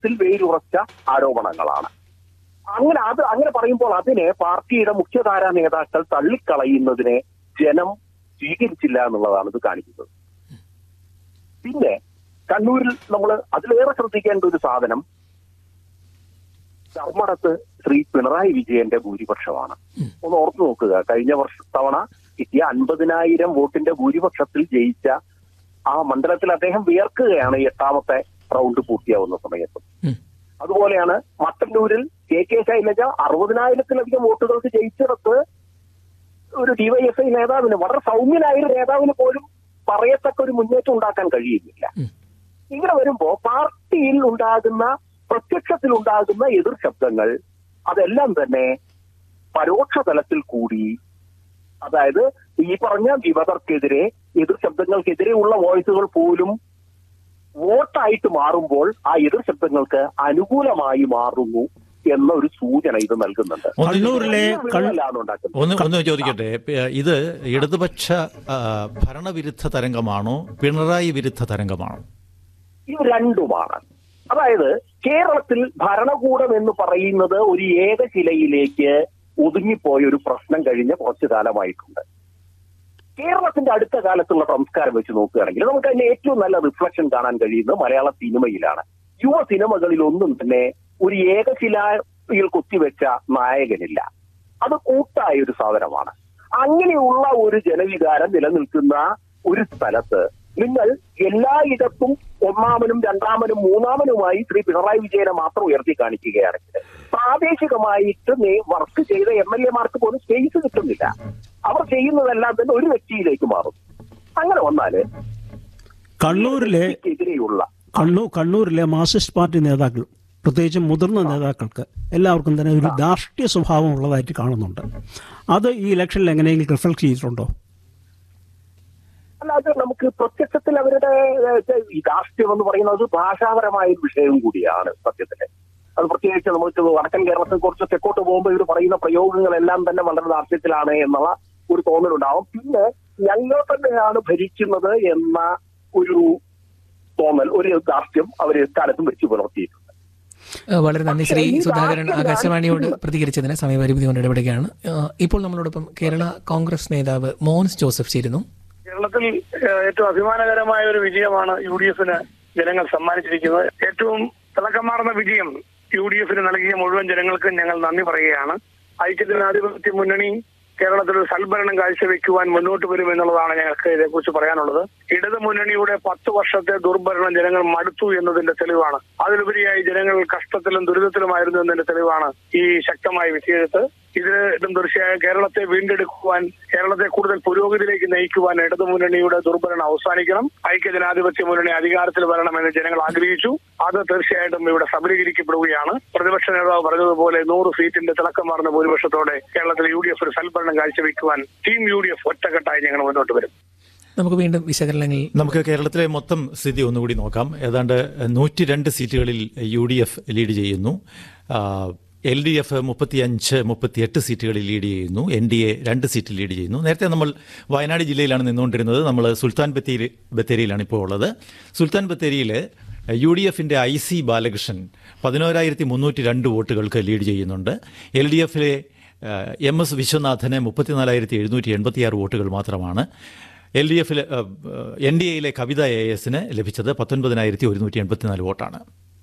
ആഴത്തിൽ വേരുറച്ച ആരോപണങ്ങളാണ് അങ്ങനെ അത് അങ്ങനെ പറയുമ്പോൾ അതിനെ പാർട്ടിയുടെ മുഖ്യധാരാ നേതാക്കൾ തള്ളിക്കളയുന്നതിനെ ജനം സ്വീകരിച്ചില്ല എന്നുള്ളതാണ് ഇത് കാണിക്കുന്നത് പിന്നെ കണ്ണൂരിൽ നമ്മൾ അതിലേറെ ശ്രദ്ധിക്കേണ്ട ഒരു സാധനം ധർമ്മടത്ത് ശ്രീ പിണറായി വിജയന്റെ ഭൂരിപക്ഷമാണ് ഒന്ന് ഓർത്തു നോക്കുക കഴിഞ്ഞ വർഷ തവണ കിട്ടിയ അൻപതിനായിരം വോട്ടിന്റെ ഭൂരിപക്ഷത്തിൽ ജയിച്ച ആ മണ്ഡലത്തിൽ അദ്ദേഹം വിയർക്കുകയാണ് ഈ എട്ടാമത്തെ റൗണ്ട് പൂർത്തിയാവുന്ന സമയത്ത് ഉം. അതുപോലെയാണ് മട്ടന്നൂരിൽ കെ കെ ശൈലജ അറുപതിനായിരത്തിലധികം വോട്ടുകൾക്ക് ജയിച്ചിടത്ത് ഒരു ഡിവൈഎഫ്ഐ നേതാവിന് വളരെ സൗമ്യനായ ഒരു നേതാവിന് പോലും പറയത്തക്ക ഒരു മുന്നേറ്റം ഉണ്ടാക്കാൻ കഴിയുന്നില്ല ഉം. ഇങ്ങനെ വരുമ്പോ പാർട്ടിയിൽ ഉണ്ടാകുന്ന പ്രത്യക്ഷത്തിൽ ഉണ്ടാകുന്ന എതിർ ശബ്ദങ്ങൾ അതെല്ലാം തന്നെ പരോക്ഷ തലത്തിൽ കൂടി അതായത് ഈ പറഞ്ഞ വിമതർക്കെതിരെ എതിർ ശബ്ദങ്ങൾക്കെതിരെയുള്ള വോയിസുകൾ പോലും വോട്ടായിട്ട് മാറുമ്പോൾ ആ എതിർ ശബ്ദങ്ങൾക്ക് അനുകൂലമായി മാറുന്നു എന്ന ഒരു സൂചന ഇത് നൽകുന്നുണ്ട് ഒന്ന് കണ്ണൂരിലെ കൺ- വിള്ളലാണ് ഉണ്ടാക്കുന്നത് ഒന്ന് ഒന്ന് ചോദിക്കട്ടെ പ- ഇത് ഇടതുപക്ഷ ആ, ഭരണവിരുദ്ധ തരംഗമാണോ പിണറായി വിരുദ്ധ തരംഗമാണോ ഇത് രണ്ടുമാണ് അതായത് കേരളത്തിൽ ഭരണകൂടം എന്ന് പറയുന്നത് ഒരു ഏകശിലയിലേക്ക് ഒതുങ്ങിപ്പോയ ഒരു പ്രശ്നം കഴിഞ്ഞ കുറച്ചു കാലമായിട്ടുണ്ട് കേരളത്തിന്റെ അടുത്ത കാലത്തുള്ള സംസ്കാരം വെച്ച് നോക്കുകയാണെങ്കിൽ നമുക്ക് അതിന്റെ ഏറ്റവും നല്ല റിഫ്ലക്ഷൻ കാണാൻ കഴിയുന്നത് മലയാള സിനിമയിലാണ് യുവ സിനിമകളിൽ ഒന്നും തന്നെ ഒരു ഏകശിലയിൽ കുത്തിവെച്ച നായകനില്ല അത് കൂട്ടായ ഒരു സാധനമാണ് അങ്ങനെയുള്ള ഒരു ജനവികാരം നിലനിൽക്കുന്ന ഒരു സ്ഥലത്ത് നിങ്ങൾ എല്ലായിടത്തും ഒന്നാമനും രണ്ടാമനും മൂന്നാമനുമായി ശ്രീ പിണറായി വിജയനെ മാത്രം ഉയർത്തി കാണിക്കുകയാണെങ്കിൽ പ്രാദേശികമായിട്ട് നേ- വർക്ക് ചെയ്ത എം എൽ എമാർക്ക് പോലും സ്പേസ് കിട്ടുന്നില്ല അവർ ചെയ്യുന്നതെല്ലാം തന്നെ ഒരു വ്യക്തിയിലേക്ക് മാറും അങ്ങനെ വന്നാല് കണ്ണൂരിലെ എതിരെയുള്ള കണ്ണൂർ കണ്ണൂരിലെ മാർക്സിസ്റ്റ് പാർട്ടി നേതാക്കൾ പ്രത്യേകിച്ച് മുതിർന്ന നേതാക്കൾക്ക് എല്ലാവർക്കും തന്നെ ഒരു ധാർഷ്ട്യ സ്വഭാവം ഉള്ളതായിട്ട് കാണുന്നുണ്ട് അത് ഈ ഇലക്ഷനിൽ എങ്ങനെയെങ്കിലും റിഫ്ലക്ട് ചെയ്തിട്ടുണ്ടോ അല്ല അത് നമുക്ക് പ്രത്യക്ഷത്തിൽ അവരുടെ ഏഹ്, ഈ രാഷ്ട്രീയം എന്ന് പറയുന്നത് ഭാഷാപരമായ ഒരു വിഷയം കൂടിയാണ് സത്യത്തില് അത് പ്രത്യേകിച്ച് നമുക്ക് വടക്കൻ കേരളത്തെ കുറിച്ച് തെക്കോട്ട് പോകുമ്പോൾ ഇവർ പറയുന്ന പ്രയോഗങ്ങളെല്ലാം തന്നെ വളരെ ദാർഷ്ട്യത്തിലാണ് എന്നുള്ള ഒരു തോന്നലുണ്ടാവും പിന്നെ ഞങ്ങൾ തന്നെയാണ് ഭരിക്കുന്നത് എന്ന ഒരു തോന്നൽ ഒരു ദാർഷ്ട്യം അവർ കാലത്തും വെച്ച് പുലർത്തിയിട്ടുണ്ട് ഏഹ് വളരെ നന്ദി ശ്രീ പക്ഷേ ഈ സുധാകരൻ രാഷ്ട്രീയ ആകാശവാണിയോട് രാഷ്ട്രീയം- പ്രതികരിച്ചതിന് സമയപരിമിതി കൊണ്ട് ഇടപെടുകയാണ് ഏഹ് ഇപ്പോൾ നമ്മളോടൊപ്പം കേരള കോൺഗ്രസ് നേതാവ് മോൻസ് ജോസഫ് ചേരുന്നു കേരളത്തിൽ ഏഹ്, ഏറ്റവും അഭിമാനകരമായ ഒരു വിജയമാണ് യു ഡി എഫിന് ജനങ്ങൾ സമ്മാനിച്ചിരിക്കുന്നത് ഏറ്റവും തിളക്കമാർന്ന വിജയം യു ഡി എഫിന് നൽകിയ മുഴുവൻ ജനങ്ങൾക്കും ഞങ്ങൾ നന്ദി പറയുകയാണ് ഐക്യജനാധിപത്യ മുന്നണി കേരളത്തിൽ ഒരു സൽഭരണം കാഴ്ചവെക്കുവാൻ മുന്നോട്ട് വരും എന്നുള്ളതാണ് ഞങ്ങൾക്ക് ഇതേക്കുറിച്ച് പറയാനുള്ളത് ഇടത് മുന്നണിയുടെ പത്ത് വർഷത്തെ ദുർഭരണം ജനങ്ങൾ മടുത്തു എന്നതിന്റെ തെളിവാണ് അതിലുപരിയായി ജനങ്ങൾ കഷ്ടത്തിലും ദുരിതത്തിലുമായിരുന്നു എന്നതിന്റെ തെളിവാണ് ഈ ശക്തമായ വിജയത്ത് ഇതിലും തീർച്ചയായും കേരളത്തെ വീണ്ടെടുക്കുവാൻ കേരളത്തെ കൂടുതൽ പുരോഗതിയിലേക്ക് നയിക്കുവാൻ ഇടതു മുന്നണിയുടെ ദുർഭരണം അവസാനിക്കണം ഐക്യജനാധിപത്യ മുന്നണി അധികാരത്തിൽ വരണമെന്ന് ജനങ്ങൾ ആഗ്രഹിച്ചു അത് തീർച്ചയായിട്ടും ഇവിടെ സബലീകരിക്കപ്പെടുകയാണ് പ്രതിപക്ഷ നേതാവ് പറഞ്ഞതുപോലെ നൂറ് സീറ്റിന്റെ തിളക്കമാർന്ന ഭൂരിപക്ഷത്തോടെ കേരളത്തിൽ യു ഡി എഫ് ഒരു സൽഭരണം കാഴ്ചവെക്കുവാൻ ടീം യു ഡി എഫ് ഒറ്റക്കെട്ടായി ഞങ്ങൾ മുന്നോട്ട് വരും നമുക്ക് വീണ്ടും വിശകലനങ്ങൾ നമുക്ക് കേരളത്തിലെ മൊത്തം സ്ഥിതി ഒന്നുകൂടി നോക്കാം ഏതാണ്ട് നൂറ്റി രണ്ട് സീറ്റുകളിൽ യു ഡി എഫ് ലീഡ് ചെയ്യുന്നു എൽ ഡി എഫ് മുപ്പത്തിയഞ്ച് മുപ്പത്തിയെട്ട് സീറ്റുകളിൽ ലീഡ് ചെയ്യുന്നു എൻ ഡി എ രണ്ട് സീറ്റിൽ ലീഡ് ചെയ്യുന്നു നേരത്തെ നമ്മൾ വയനാട് ജില്ലയിലാണ് നിന്നുകൊണ്ടിരുന്നത് നമ്മൾ സുൽത്താൻ ബത്തേരി ബത്തേരിയിലാണ് ഇപ്പോൾ ഉള്ളത് സുൽത്താൻ ബത്തേരിയിൽ യു ഡി എഫിൻ്റെ ഐ സി ബാലകൃഷ്ണൻ പതിനോരായിരത്തി മുന്നൂറ്റി രണ്ട് വോട്ടുകൾക്ക് ലീഡ് ചെയ്യുന്നുണ്ട് എൽ ഡി എഫിലെ എം എസ് വിശ്വനാഥന് മുപ്പത്തിനാലായിരത്തി എഴുന്നൂറ്റി എൺപത്തിയാറ് വോട്ടുകൾ മാത്രമാണ് എൽ ഡി എഫിൽ എൻ ഡി എയിലെ കവിത എ എസിന് ലഭിച്ചത് പത്തൊൻപതിനായിരത്തി ഒരുന്നൂറ്റി എൺപത്തിനാല് വോട്ടാണ്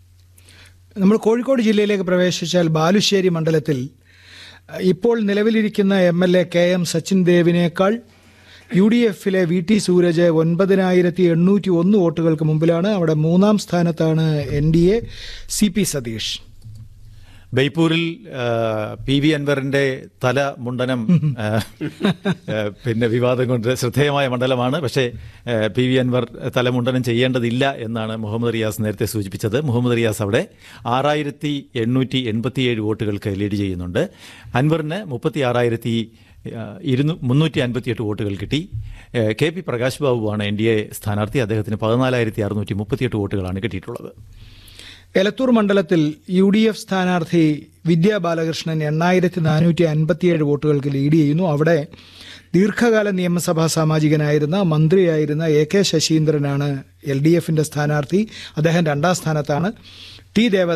നമ്മൾ കോഴിക്കോട് ജില്ലയിലേക്ക് പ്രവേശിച്ചാൽ ബാലുശ്ശേരി മണ്ഡലത്തിൽ അഹ്, ഇപ്പോൾ നിലവിലിരിക്കുന്ന M L A K M Sachin ദേവിനേക്കാൾ യു ഡി എഫിലെ വി ടി സൂരജ് ഒൻപതിനായിരത്തി എണ്ണൂറ്റി ഒന്ന് വോട്ടുകൾക്ക് മുമ്പിലാണ് അവിടെ മൂന്നാം സ്ഥാനത്താണ് N D A C P Satheesh ബേപ്പൂരിൽ ആ, പി വി അൻവറിന്റെ തല മുണ്ടനം ആ, ആ, പിന്നെ വിവാദം കൊണ്ട് ശ്രദ്ധേയമായ മണ്ഡലമാണ് പക്ഷേ ആ, പി വി അൻവർ തല മുണ്ടനം ചെയ്യേണ്ടതില്ല എന്നാണ് മുഹമ്മദ് റിയാസ് നേരത്തെ സൂചിപ്പിച്ചത് മുഹമ്മദ് റിയാസ് അവിടെ ആറായിരത്തി എണ്ണൂറ്റി എൺപത്തിയേഴ് വോട്ടുകൾക്ക് ലീഡ് ചെയ്യുന്നുണ്ട് അൻവറിന് മുപ്പത്തി ആറായിരത്തി ഇരുന്നൂ മുന്നൂറ്റി അൻപത്തിയെട്ട് വോട്ടുകൾ കിട്ടി ആ, കെ പി പ്രകാശ് ബാബുവാണ് എൻ ഡി എ സ്ഥാനാർത്ഥി അദ്ദേഹത്തിന് പതിനാലായിരത്തി അറുന്നൂറ്റി മുപ്പത്തിയെട്ട് വോട്ടുകളാണ് കിട്ടിയിട്ടുള്ളത് എലത്തൂർ മണ്ഡലത്തിൽ യു ഡി എഫ് സ്ഥാനാർത്ഥി വിദ്യാ ബാലകൃഷ്ണൻ എണ്ണായിരത്തി നാനൂറ്റി അൻപത്തിയേഴ് വോട്ടുകൾക്ക് ലീഡ് ചെയ്യുന്നു അവിടെ ദീർഘകാല നിയമസഭാ സാമാജികനായിരുന്ന മന്ത്രിയായിരുന്ന എ കെ ശശീന്ദ്രനാണ് എൽ ഡി എഫിന്റെ സ്ഥാനാർത്ഥി അദ്ദേഹം രണ്ടാം സ്ഥാനത്താണ് ടി ദേവ